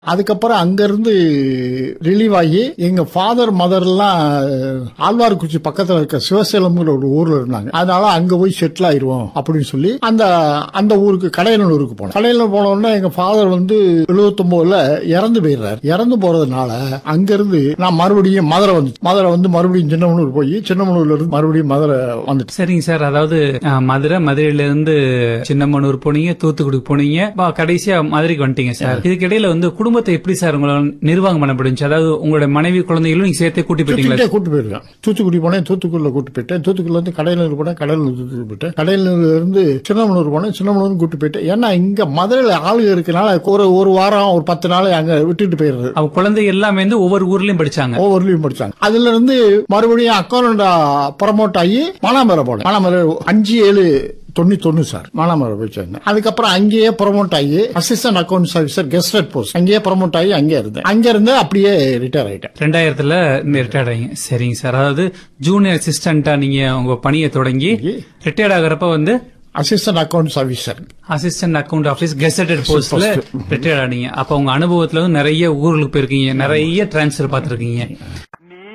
அதுக்கப்புறம் அங்கிருந்து ரிலீவ் ஆகி எங்க ஃபாதர் மதர் எல்லாம் ஆழ்வார்குச்சி பக்கத்துல இருக்க சிவசேலம்ங்கிற ஒரு ஊர்ல இருந்தாங்க அதனால அங்க போய் செட்டில் ஆயிருவோம் அப்படின்னு சொல்லி அந்த அந்த ஊருக்கு கடையனூருக்கு போனோம் கடையனூர் போன உடனே எங்க ஃபாதர் வந்து 79 இறந்து போயிடுறாரு இறந்து போறதுனால அங்கிருந்து நான் மறுபடியும் மதுரை வந்து மதுரை வந்து மறுபடியும் சின்னமனூர் போய் சின்னமனூர்ல இருந்து மறுபடியும் மதுரை வந்துட்டு சரிங்க சார் அதாவது அஹ், மதுரை மதுரையில இருந்து சின்னமனூர் போனீங்க தூத்துக்குடி போனீங்க பா, கடைசியா மதுரைக்கு வந்துட்டீங்க சார் இதுக்கு இடையில வந்து குடும்பத்தை எப்படி சார் உங்களால நிர்வாகம் பண்ண முடிஞ்சு அதாவது உங்களோட மனைவி குழந்தைகளும் நீங்க சேர்த்தே கூட்டி போயிட்டீங்களா தூத்துக்குடியே கூட்டு போயிருக்கேன் தூத்துக்குடி போனேன் தூத்துக்குடியில கூட்டு போயிட்டேன் தூத்துக்குடியில இருந்து கடையலூர் போனேன் கடையலூர் தூத்துக்குடி போயிட்டேன் கடையலூர்ல இருந்து சின்னமனூர் போனேன் சின்னமனூர் கூட்டு போயிட்டேன் ஏன்னா இங்க மதுரையில ஆளுங்க இருக்கனால ஒரு ஒரு வாரம் ஒரு பத்து நாள் அங்க விட்டுட்டு போயிடுறது அவ குழந்தை எல்லாமே வந்து ஒவ்வொரு ஊர்லயும் படிச்சாங்க ஒவ்வொரு லீவ் படிச்சாங்க அதுல இருந்து மறுபடியும் அக்கௌண்ட் ப்ரமோட் ஆகி மானாமரை போனேன் மானாமரை அஞ்சு ஏழு தொண்ணூத்தொன்னு சார் மானாமரை போய் சேர்ந்தேன் அதுக்கப்புறம் அங்கேயே ப்ரமோட் ஆகி assistant account officer gazetted post அங்கேயே ப்ரமோட் ஆகி அங்கே இருந்தேன் அங்க இருந்து அப்படியே ரிட்டையர் ஆயிட்டேன் ரெண்டாயிரத்துல ரிட்டையர்ட் ஆகிங்க சரிங்க சார் அதாவது ஜூனியர் அசிஸ்டண்டா நீங்க உங்க பணியை தொடங்கி ரிட்டையர்ட் ஆகுறப்ப வந்து assistant accounts officer assistant account office gazetted போஸ்ட்ல ரிட்டையர்ட் ஆனீங்க அப்ப உங்க அனுபவத்துல வந்து நிறைய ஊர்களுக்கு போயிருக்கீங்க நிறைய டிரான்ஸ்ஃபர் பார்த்திருக்கீங்க